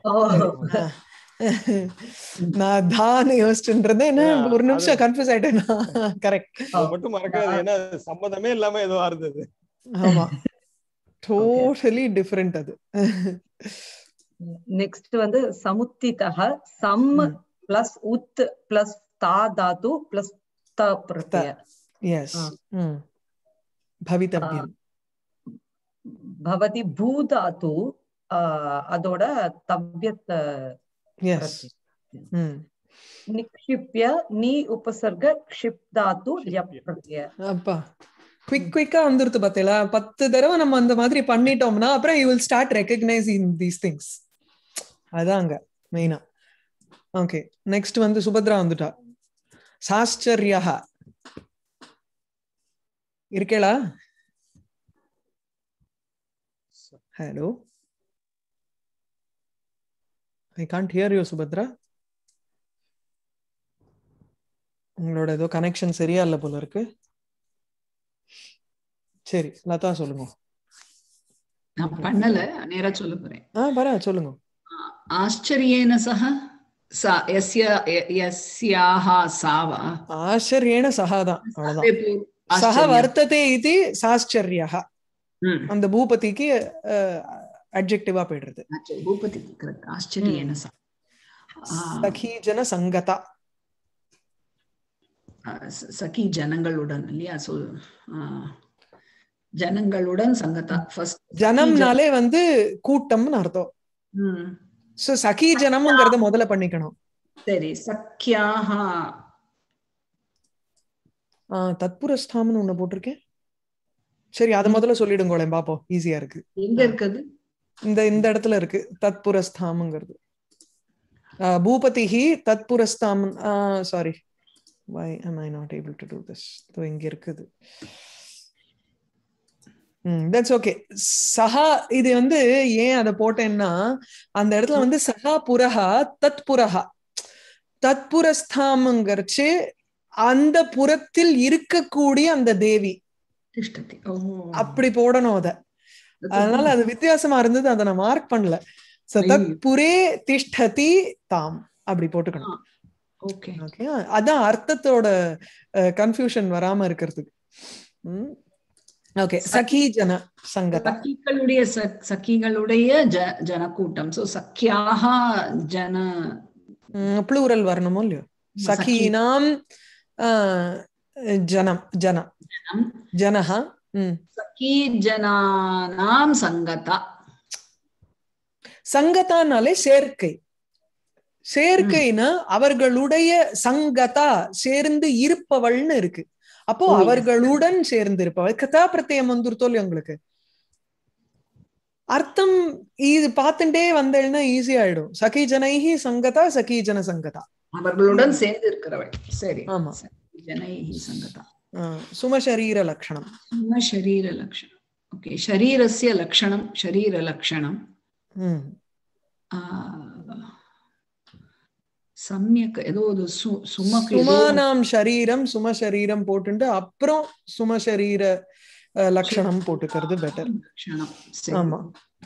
நான் தான் யோசிச்சுன்றது என்ன Yeah, ஒரு நிமிஷம் அது- கன்ஃபியூஸ் ஆயிட்டேன் கரெக்ட் அது மட்டும் மறக்காது ஏன்னா சம்மதமே இல்லாம ஏதோ இருந்தது ஆமா டோட்டலி டிஃபரெண்ட் அது நெக்ஸ்ட் வந்து சமுத்திதः சம் ம். பிளஸ் உத் பிளஸ் தா தாத்து பிளஸ் த பிரத்யய எஸ் ஆ. பவித்தவ்யம் பவதி பூ தாத்து ஆ, அதோட தவ்யத் எஸ் நிக்ஷிப்ய நீ உபசர்க க்ஷிப் தாத்து யப் பிரத்யய அப்பா குவிக் குவிக்கா வந்துருது பாத்தீங்களா பத்து தடவை நம்ம அந்த மாதிரி பண்ணிட்டோம்னா அப்புறம் you will start recognising these things அதாங்க மெயினா ஓகே நெக்ஸ்ட் வந்து சுபத்ரா வந்துட்டா சாஸ்சர்யா இருக்கேளா hello I can't hear you Subhadra உங்களோட ஏதோ கனெக்ஷன் சரியா இல்ல போல இருக்கு சரி லதா சொல்லுங்க நான் பண்ணல நேரா சொல்ல போறேன் ஆ பரவ சொல்லுங்க ஆச்சரியேன சக சா எஸ்ய எ- யஸ்யாஹ சாவா ஆச்சரியேன சகாதான் அவ்வளவுதான் சக ஆச்சரியம். வர்த்ததே இது சாஸ்சர்யா ம். அந்த பூபதிக்கு அட்ஜெக்டிவா போயிடுறது ஆச்சரிய- பூபதி correct. ஆச்சரியேன சக ஆ, சகீஜன சங்கதா ஆ, ச- சகி ஜனங்களுடன் இல்லையா சொல் ஆ, ஜனங்களுடன் சங்கதா ஃபர்ஸ்ட் ஜனம்னாலே வந்து கூட்டம்னு அர்த்தம் ம் சோ சகி ஜனம்ங்கிறத முதல்ல பண்ணிக்கணும் சரி சக்கியாக ஆஹ் தத்புரஸ்தாம்னு ஒண்ணு போட்டிருக்கேன் சரி அதை முதல்ல சொல்லிடுங்களேன் பாப்போம் ஈஸியா இருக்கு எங்க இருக்குது இந்த இந்த இடத்துல இருக்கு தத்புரஸ்தாம்ங்கிறது ஆஹ் பூபதிஹி தத்புரஸ்தாம் sorry why am I not able to do this இதோ இங்க இருக்குது தட்ஸ் ஓகே சஹா இது வந்து ஏன் அதை போட்டேன்னா அந்த இடத்துல வந்து சஹா புரஹா தத் புரஹா தத்புரஸ்தாம்ங்கிறச்சு அந்த புறத்தில் இருக்கக்கூடிய அந்த தேவி திஷ்டதி ஓ அப்படி போடணும் அத அதனால அது வித்தியாசமா இருந்தது அதை நான் மார்க் பண்ணல So, தத் புரே திஷ்டதி தாம் அப்படி போட்டுக்கணும் ஓகே ஓகே அதான் அர்த்தத்தோட கன்ஃபியூஷன் வராம இருக்கிறதுக்கு ஓகே சகி ஜன சங்கதா சக்கிகளுடைய ச- சக்கிகளுடைய ஜ ஜனக்கூட்டம் சோ சக்கியாக ஜன ப்ளூரல் வரணுமோ இல்லையோ சகீனாம் ஆஹ், ஜனம் ஜன ஜனம் ஜனஹ ம் சகி ஜனானாம் சங்கதா சங்கதானாலே சேர்க்கை சேர்க்கைனா அவர்களுடைய சங்கதா சேர்ந்து இருப்பவள்னு இருக்கு அப்போ ஓ, yes. அவர்களுடன் சேர்ந்து இருப்பவள் கதா பிரத்யம் வந்துருத்தோ இல்லையா உங்களுக்கு அர்த்தம் இது பார்த்துட்டே வந்தேன்னா ஈஸி ஆயிடும் சகி ஜனைஹி சங்கதா சகி ஜன சங்கதா அவர்களுடன் சேர்ந்து இருக்கிறவள் சரி ஆமா. சகி ஜனைஹி சங்கதா ஆஹ் சுமசரீர லட்சணம் சும்மா ஷரீர லட்சணம் ஓகே ஷரீரஸ்ய லட்சணம் ஷரீர லட்சணம் ம் சமயக் ஏதோ ஒரு சு சுமக்கு ஏதோ சுமானாம் சரீரம் சுமசரீரம் போட்டுண்டு அப்புறம் சுமசரீர அஹ், லட்சணம் போட்டுக்கிறது பெட்டர் லட்சணம் சரி. ஆமா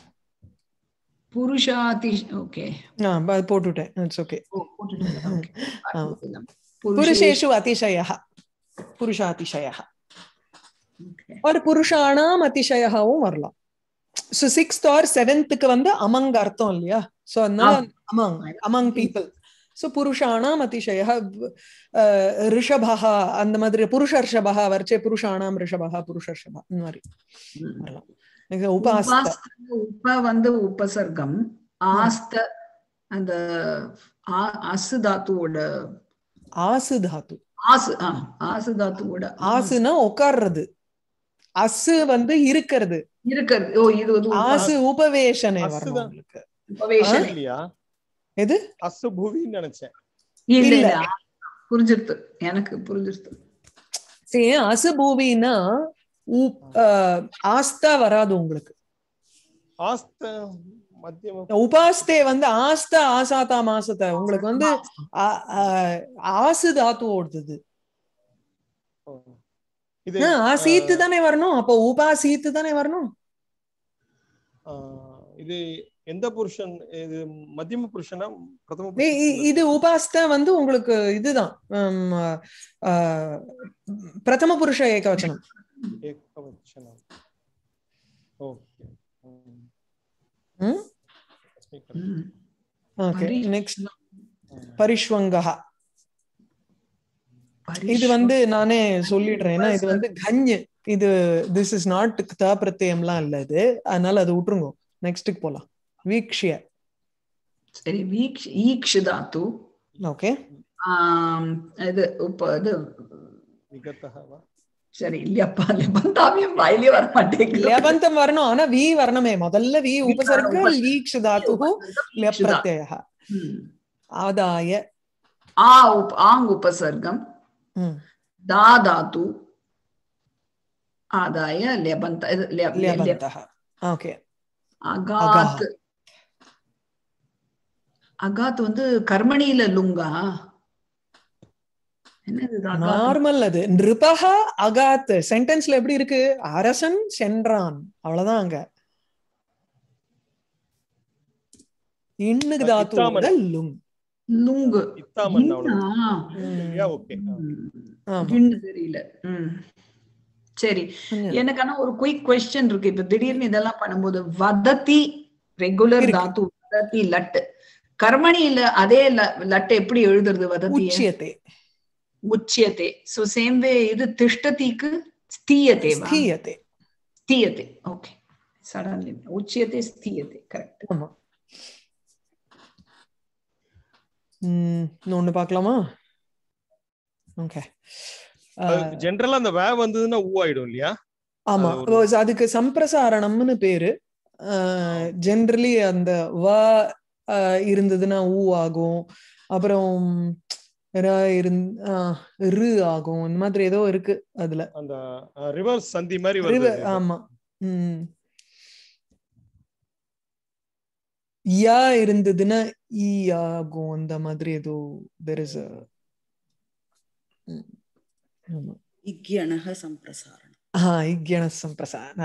புருஷாதி ஓகே ஆ அது போட்டுட்டேன் இட்ஸ் ஓகே ஓ, போட்டுட்டீங்க. Okay. ஆமா. புருஷேஷு புருஷேஷு அதிசய புருஷாதிசய Okay. ஒரு புருஷானாம் அதிசயவும் வரலாம் ஸோ சிக்ஸ்த் ஆர் செவன்த்துக்கு வந்து அமங் அர்த்தம் இல்லையா ஸோ அதனால அமங் அமங் பீப்புள் ஸோ புருஷானாம் அதிசய ரிஷபா அந்த மாதிரி புருஷ ரிஷபா வரைச்சே புருஷானாம் ரிஷபா புருஷ ரிஷபா இந்த மாதிரி ம். வரலாம் Next, உபாஸ்த உபாஸ்த- உப வந்து உபசர்க்கம் ஆஸ்த அந்த ஆ- அசு தாத்துவோட ஆசு தாத்து ஆசு ஆ, ஆசு தாத்துவோட ஆசுனா உட்கார்றது அசு வந்து இருக்கிறது இருக்கிறது ஓ இது ஒரு உப- ஆசு உபவேஷனை வரணும் அசுதான். உங்களுக்கு உபவேஷனை. இல்லையா எது அசு பூவின்னு நினைச்சேன் இல்ல இல்ல. இல்ல புரிஞ்சிருத்து எனக்கு புரிஞ்சிருத்து சரி அசு பூவினா உப்- ஆஹ், ஆஸ்தா வராது உங்களுக்கு ஆஸ்த மத்தியம உபாஸ்தே வந்து ஆஸ்தா ஆசாத்தா மாசத்தை உங்களுக்கு வந்து ஆ- ஆ- ஆசு தாத்து ஓடுது ஓ. இது ஆசீத்து தானே வரணும் அப்போ உபாசீத்து தானே வரணும் ஆ, இது எந்த புருஷன் இது மத்தியம புருஷனா பிரதம இ- இ- புருஷனா? இது உபாஸ்த வந்து உங்களுக்கு இதுதான் உம், ஆ, பிரதம புருஷ ஏகவச்சனம் ஏகவச்சனம் ஓகே ம். ம்? ம். ஓகே பரி- நெக்ஸ்ட் பரிஷ்வங்கா இது பரிஷ்வ- வந்து நானே சொல்லிடுறேன் ஏன்னா இது வந்து கஞ்சு இது திஸ் இஸ் நாட் த பிரத்யம்லாம் இல்ல இது அதனால அது விட்டுருங்க நெக்ஸ்ட்டுக்கு போலாம் வீக்ஷிய சரி வீக்ஷ் ஈக்ஷு தாத்து ஓகே ஆம், இது உப்ப இது விகத்தः வா சரி இல்லையாப்பா லிபந்தாமியம் வாயிலே வர மாட்டேங்குது லபந்தம் வரணும் ஆனா வி வரணுமே முதல்ல வி உபசர்க உபசர்க. லீக்ஷு தாத்து பிரத்யய ம். ஆதாய ஆ உப் ஆங் உபசர்க்கம் ம், தா தாத்து ஆதாய லெபந்த இது லெ- லெ- லெ- லபந்தः ஓகே அகாத் அகாத் வந்து கர்மணியில லுங்கா என்னது இது அகாத்? நார்மல் அது நிருபக அகாத் சென்டென்ஸ்ல எப்படி இருக்கு அரசன் சென்றான் அவ்வளவுதான் அங்க இன்னுக்கு தாத்துவோட இத்தாமன். லுங் லுங்கு இத்தாமன் இன்னா. அவ்வளவு சரியா ஓகே ம். ஆமா இன்னு தெரியல ம். சரி எனக்கு ஆனா ஒரு குயிக் கொஸ்டின் இருக்கு இப்ப திடீர்னு இதெல்லாம் பண்ணும்போது வதத்தி ரெகுலர் இருக்கு. தாத்து வதத்தி லட் கர்மணியில அதே ல- லட் எப்படி எழுதுறது வதத்தி உச்சியத்தை உச்சியத்தை சோ சேம் வே இது திஷ்டதிக்கு ஸ்தீயத்தேவா ஸ்தீயத்தை ஸ்தீயத்தை ஓகே சடன்லி உச்சியத்தை ஸ்தீயத்தை கரெக்ட் ஆமா ம் இன்னொன்னு பார்க்கலாமா ஓகே ஜென்ரலா அந்த வே வந்ததுன்னா ஊ ஆயிடும் இல்லையா ஆமா அது ஒரு- ஓ, அதுக்கு சம்பிரசாரணம்னு பேரு ஜென்ரலி அந்த வ அஹ், இருந்ததுன்னா ஊ ஆகும் அப்புறம் ர இருந் அஹ், ரு ஆகும் இந்த மாதிரி ஏதோ இருக்கு அதுல அந்த ரிவர்ஸ் சந்தி மாதிரி ரிவ- வருது ஆமா ம் யா இருந்ததுன்னா ஈ ஆகும் அந்த மாதிரி ஏதோ தெர் இஸ் ஆமா இக்யணக சம்பிரசாரணம் ஆ இக்யண சம்பிரசார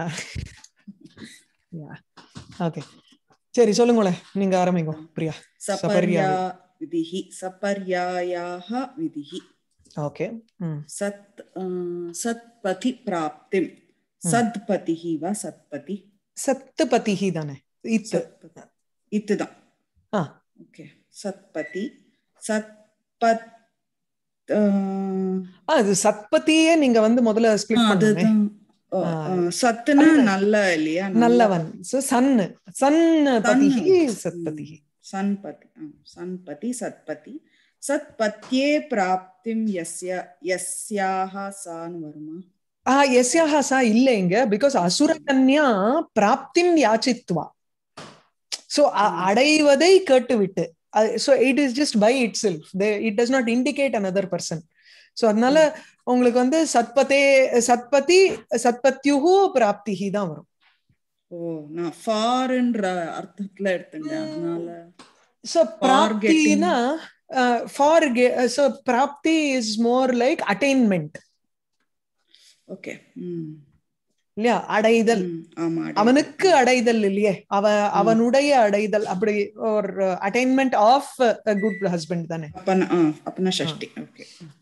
ஓகே சரி சொல்லுங்களேன் நீங்க ஆரம்பிங்க பிரியா சபர்யா விதிஹி சபர்யாயாக விதிஹி ஓகே ம் சத் அஹ், சத்பதி பிராப்திம் சத்பதிஹி வா சத்பதி சத்து பதிஹி தானே இத்து சத்பதி. இதுதான் ஆ ஓகே சத்பதி சத்பத் அஹ், ஆ, அது சத்பதியே நீங்க வந்து முதல்ல ஸ்பிளிட் பண்ணுங்க அதுதான் ஓ, ஆ. அஹ், சத்துனா நல்ல இல்லையா நல்லவன் சோ சன்னு சன் பதிஹி சத்பதிஹி சன்பதி ஆ, சன்பதி சத்பதி சத்பத்யே பிராப்திம் யஸ்ய யஸ்யாக சான்னு வருமா ஆ எஸ்யாஹா சா இல்ல இங்க பிகாஸ் அசுரகன்யா பிராப்திம் யாச்சித்வா சோ அடைவதை கேட்டுவிட்டு so it is just by itself it does not indicate another person so அதனால உங்களுக்கு வந்து சத்பதே சத்பதி சத்பத்யுஹு பிராப்திஹி தான் வரும் ஓ நான் ஃபார்ன்ற அர்த்தத்துல எடுத்துட்டேன் அதனால சோ பிராப்தினா ஃபார் சோ பிராப்தி is more like attainment okay ம் இல்லையா அடைதல் ம், ஆமா அடைதல். அவனுக்கு அடைதல் இல்லையே அவ அவனுடைய அடைதல் அப்படி ஒரு அட்டைன்மெண்ட் ஆஃப் குட் ஹஸ்பண்ட் தானே அப்பன ஆ அப்பன ஷஷ்டி ஓகே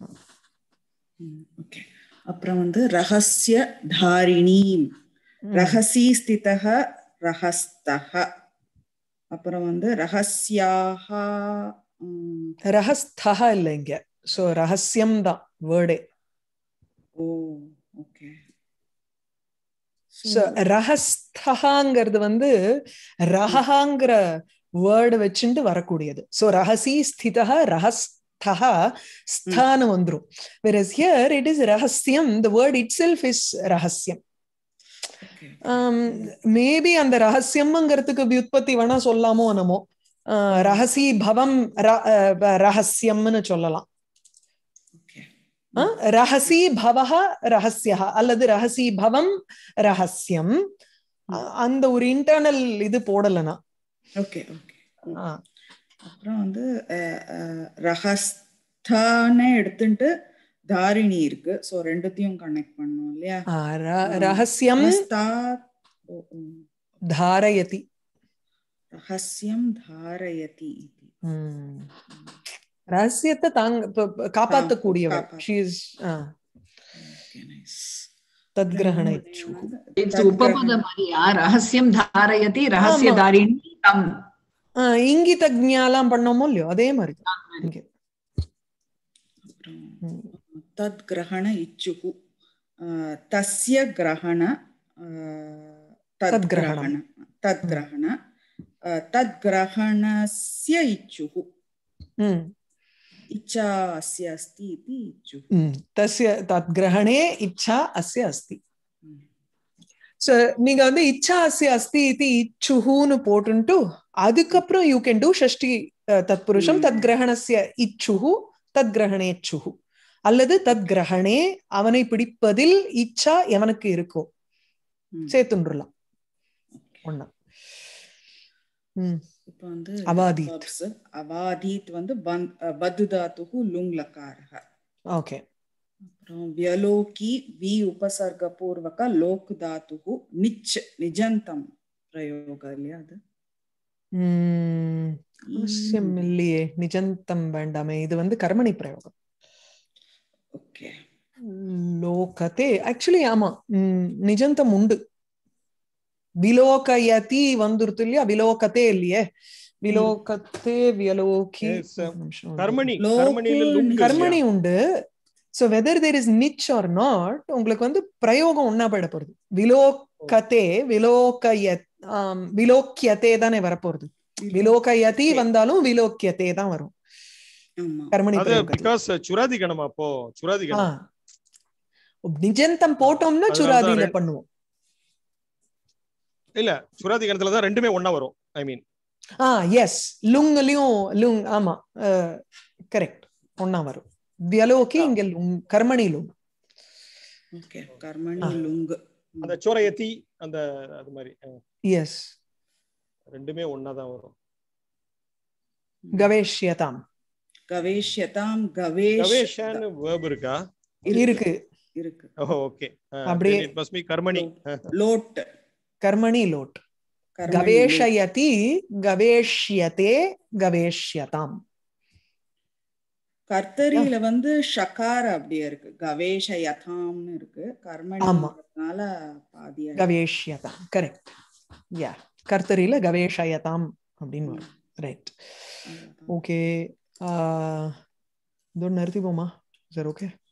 ஓகே அப்புறம் வந்து ரகசிய தாரிணீம் ரகசி ஸ்திதக ரகஸ்தக அப்புறம் வந்து ரகசியாக ம், ரகஸ்தா இல்ல இங்க சோ ரகசியம் தான் வேர்டே ஓ ஓகே சோ ரகஸ்தகாங்கிறது வந்து ரஹாங்கிற வேர்டு வச்சுட்டு வரக்கூடியது சோ ரகசி ஸ்திதா ரகஸ்தா ஸ்தானம் வந்துரும் whereas here it is ரகசியம் the word itself is ரகசியம் மேபி அந்த ரகசியம்ங்கிறதுக்கு வியுற்பத்தி வேணா சொல்லாமோ என்னமோ ஆஹ் ரகசி பவம் ர- அஹ் ரகசியம்னு சொல்லலாம் ஓகே ஆஹ் ரகசி பவஹ ரகசியா அல்லது ரகசி பவம் ரகசியம் அ- அந்த ஒரு இன்டர்னல் இது போடலனா ஓகே ஓகே அப்புறம் வந்து அஹ், அஹ், ரஹஸ்தானே எடுத்துட்டு தாரிணி இருக்கு சோ ரெண்டுத்தையும் கனெக்ட் பண்ணோம் இல்லையா ரகசியம் ரஹஸ்தா ஓ, ஓ. தாரயதி ரகசியம் தாரயதி இதி. உம். ரகசியத்தை தாங்க ப- ப- காப்பாத்தக்கூடியவர் காப்பாத்து. She is, ah, Okay, nice. தத்கிரகண இச்சு இட்ஸ் உபபத மாதிரியா ரகசியம் தாரயதி ரகசிய தாரிணி தம் ஆஹ் இங்கித ஜ்ஞாலாம் பண்ணோமோ இல்லையோ அதே மாதிரி தான் இங்க. அப்புறம் உம். தத் கிரகண இச்சுகு அஹ், தஸ்ய கிரகண அஹ், தத் தத்கிரகணம். கிரகண தத் கிரகண அஹ், தத் கிரகணஸ்ய இச்சுகு உம். इच्छा अस्य अस्ति इति इच्छुः உம். தஸ்ய தத் கிரகணே இச்சா அஸ்ய அஸ்தி சோ நீங்க வந்து இச்சா அஸ்ய அஸ்தி இது இச்சுஹுன்னு போட்டுன்ட்டு அதுக்கப்புறம் யூ கேன் டூ ஷஷ்டி அஹ், தத்புருஷம் ம். தத் கிரகணஸ்ய இச்சுஹு தத் கிரகணேச்சுஹு அல்லது தத் கிரகணே அவனை பிடிப்பதில் இச்சா எவனுக்கு இருக்கும் ம். சேர்த்துன்றலாம் ஒண்ணு ம் இப்ப வந்து அவாதீத். verbs. அவாதீத் வந்து பந்த் அஹ், பத்து தாத்துகு லுங் லகாரக ஓகே அப்புறம் வியலோகி வி உபசர்க பூர்வக லோக் தாத்துகு நிச் நிஜந்தம் பிரயோக இல்லையா அது உம் அவசியம் இல்லையே நிஜந்தம் வேண்டாமே இது வந்து கர்மணி பிரயோகம் ஓகே லோகத்தே ஆக்சுவலி ஆமா உம் நிஜந்தம் உண்டு விலோகயதி வந்துருது இல்லையா விலோகத்தே இல்லையே விலோகத்தே வியலோகி Yes, sir. ஒரு நிமிஷம். கர்மணி லோக்கு கர்மணியில லுங்கு கர்மணி உண்டு ஸோ வெதர் தேர் இஸ் நிச் ஆர் நாட் உங்களுக்கு வந்து பிரயோகம் ஒன்னா போயிட போறது விலோக்கத்தே விலோக்கய விலோக்கியத்தே தானே வரப்போறது விலோகயதி வந்தாலும் விலோக்கியத்தே தான் வரும் ஆமா கர்மணி அது பிரயோகத்துல. பிகாஸ் சுராதி கணம் அப்போ சுராதி ஆ. கணம் நிஜந்தம் போட்டோம்னா அதனால சுராதியில தான் பண்ணுவோம் இல்ல சுராதி கணத்துல தான் ரெண்டுமே ஒண்ணா வரும் ஐ மீன் ஆ எஸ் லுங்லயும் லுங் ஆமா கரெக்ட் ஒன்னா வரும் வியலோக்கி இங்க லுங் கர்மணி லுங் ஓகே கர்மணி ஆ. லுங்கு அந்த சோரையத்தி அந்த அது மாதிரி அஹ், எஸ் ரெண்டுமே ஒண்ணா தான் வரும் கவேஷ்யதாம் கவேஷ்யதாம் கவேஷ் கவேஷான்னு வேர்ப் இருக்கா இருக்கு இருக்கு ஓகே அப்படியே. இட் மஸ்ட் பி கர்மணி லோட் கர்மணி லோட் கர்மணி லோட். கவேஷயதி கவேஷ்யதே கவேஷ்யதாம் கர்த்தரியில வந்து ஷகார் அப்படியே இருக்கு கவேஷயதாம்னு இருக்கு கர்மணினால பாதியா இருக்கு. கவேஷ்யதாம் கரெக்ட் யா கர்த்தரியில கவேஷயதாம் அப்படின்னு வரும் ரைட் அவ்வளவுதான். ஓகே இதோட நிறுத்திப்போமா சார் ஓகே